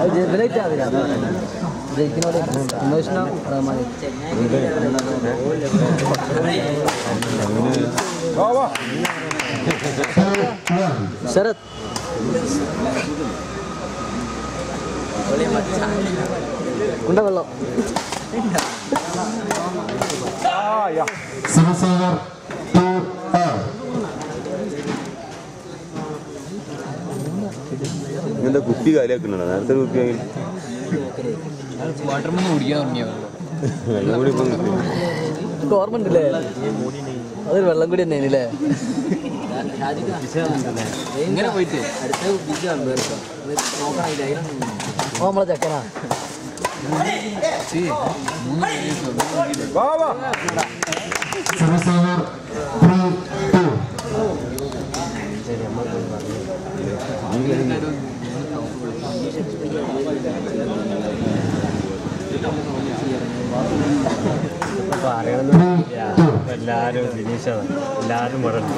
ശരത് കുണ്ട വെള്ളം Samasagar to all. ഇങ്ങനത്തെ കുപ്പി കാലിയാക്കുന്നുണ്ടോ നേരത്തെ കുപ്പി വാങ്ങി വാട്ടർമെന്ന് കുടിക്കാൻ തുടങ്ങിയോ വെള്ളം കൂടി ഇപ്പം കിട്ടി. ഓർമ്മ ഉണ്ടല്ലേ അതൊരു വെള്ളം കൂടി തന്നെ അല്ലേ ഇങ്ങനെ പോയിട്ട് ഓ നമ്മളെ ചെക്കനാ Samasagar three two. Three two. എല്ലാവരും ഫിനിഷാണ് എല്ലാവരും പറഞ്ഞു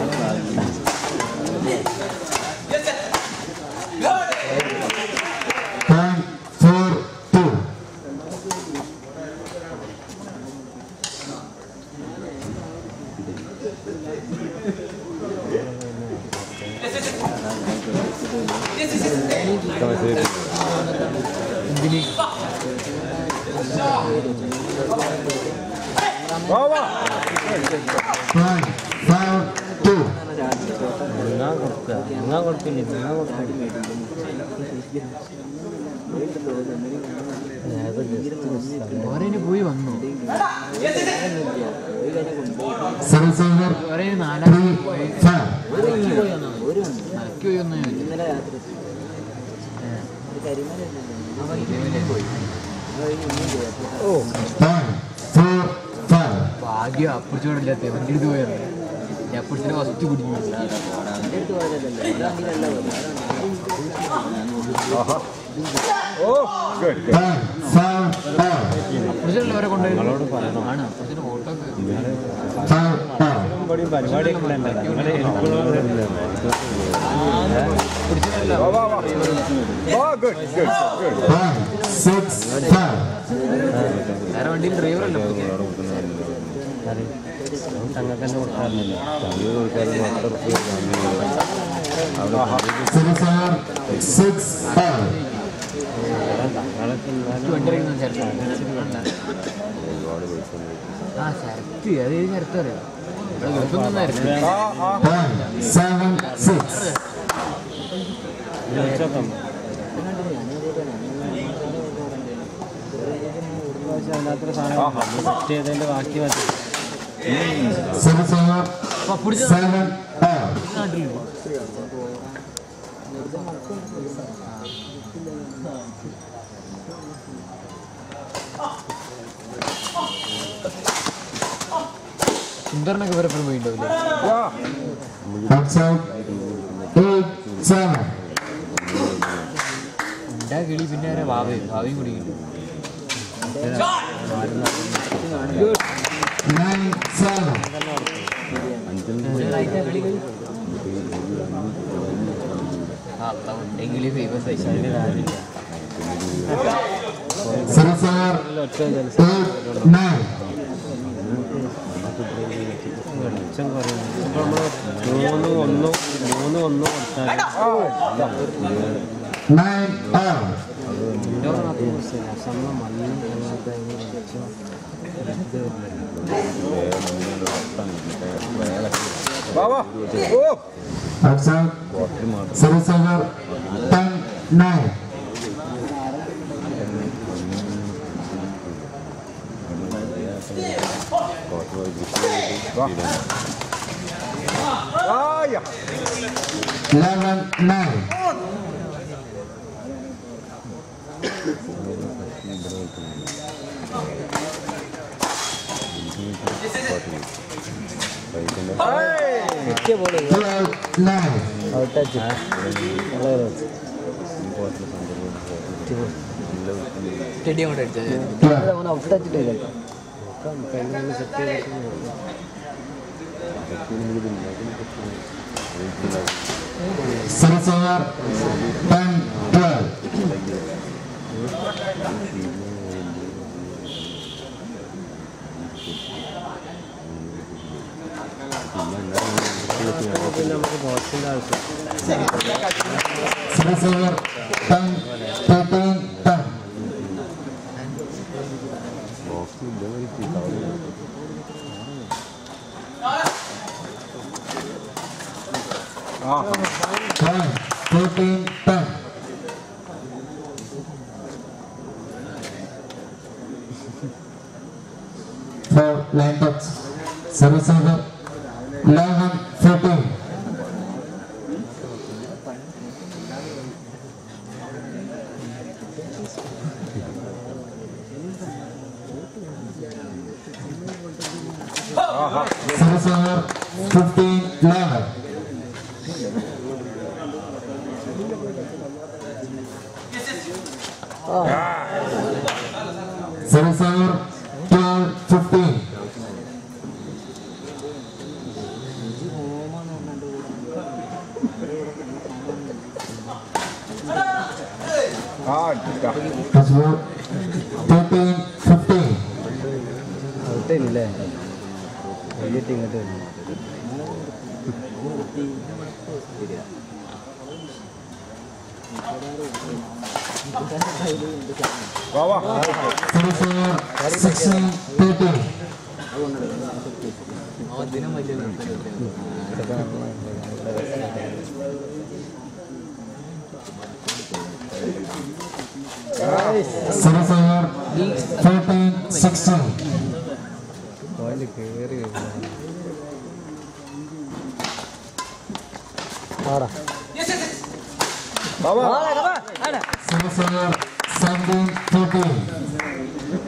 Point four two. Point five two. നിങ്ങൾ കൊടുക്കുക നിങ്ങൾ കൊടുക്കില്ല നിങ്ങൾ കൊടുക്കില്ല ഓരേന് പോയി വന്നു Samasagar ഓരേന് നാലാം three five. നക്കി പോയി വന്നു Point four five. ഭാഗ്യം അപ്പുറച്ചോടില്ലാത്ത വണ്ടി എടുത്ത് പോയത് ഞാൻ അപ്പുറത്തിന് ഫസ്റ്റ് കുടിക്കും Point five all. അപ്പുറച്ചുള്ളവരെ കൊണ്ടുപോയി ആണ് അപ്പുറത്തിന് ഫോട്ടോ Five all. ഇവിടെയും പരിപാടിയൊക്കെ ഉണ്ടല്ലോ നിങ്ങളെ ഹെൽപ്പുള്ളവർ Point six five. വേറെ വണ്ടിയിൽ ഡ്രൈവറല്ല തങ്ങൾക്ക് തന്നെ കൊടുക്കാറില്ലല്ലോ Samasagar six all. വണ്ടി എടുക്കുന്ന ശരത്ത് ആ ശരത്ത് അത് ഏത് ശരത്ത് അറിയാം ഇവിടെ ഗൾഫിൽ നിന്നായിരുന്നു Point seven six. അതിനകത്തൊരു സാധനം സെറ്റ് ചെയ്തതിന്റെ ബാക്കി മതി Samasagar അപ്പൊ പിടിച്ച seven all. നാട്ടിലുണ്ട് സുന്ദറിനൊക്കെ പരപ്പുറം പോയിണ്ടാവില്ലേ Outside eight seven. ഉണ്ടാ കിളി പിന്നെ ആരാ വാവയും വാവയും കൂടി കിട്ടും Nine seven. ഉണ്ടെങ്കിൽ ഫേമസ് ആയി Samasagar eight nine. വെളിച്ചം കുറയുന്നു ഇപ്പൊ നമ്മള് മൂന്ന് ഒന്നും മൂന്ന് ഒന്നും കൊടുത്താൽ Nine all. രസമ്മ മണ്ണ് അങ്ങനത്തെ വെളിച്ചം Outside Samasagar ten nine. Eleven nine. Twelve nine. ടെടി അങ്ങോട്ട് അടിച്ചത് Twelve. ഔട്ടാച്ചിട്ടില്ല Samasagar ten twelve. ബോക്സിൻ്റെ ആവശ്യം Service over 10, 13, 10. ബോക്സ് ഇല്ല ഒരു One, 14, 10. For line touch. Service over 11, 14. Service over 15, 11. Service over 12, 15. Touch ball 13, 15. ഔട്ടേനില്ലേ വലിയ ഇങ്ങോട്ട് വരുന്നു Service over 16, 13. Service over 14, 16. Point കയറി ആടാ Service over 17, 14.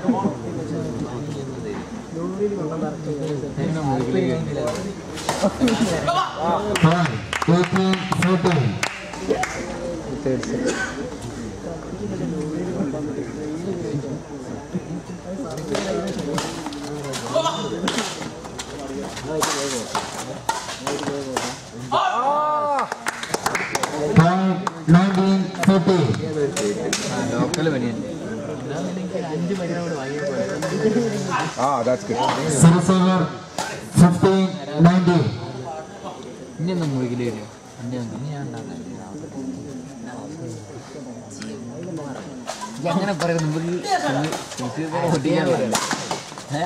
Five, 18, 14. Third set Five, 19, 14. Local പണിയല്ലേ Service over 15, 19. ഇനി ഒന്നും മുഴുകില് വരും ഇനി ഒന്നും ഇനി ഞാൻ അങ്ങനെ പറയുന്നത് നമുക്ക് ഓട്ടിക്കാൻ പറ്റില്ല ഏഹ്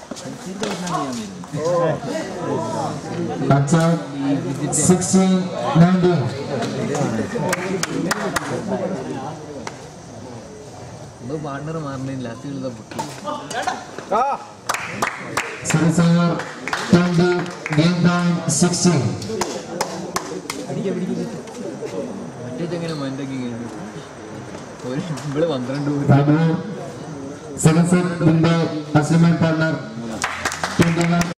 That's out. 16, 19. എന്തോ പാർട്ണർ മാറുന്നില്ല ലാസ്റ്റ് പൊട്ടി Service over 20, game time 16. മറ്റേ ചെങ്ങനെ മൈൻഡൊക്കെ ഇങ്ങനെ ഒരു ഇവള് പന്ത്രണ്ട് പോയി Radu, seven set window, Asliman partner, 21.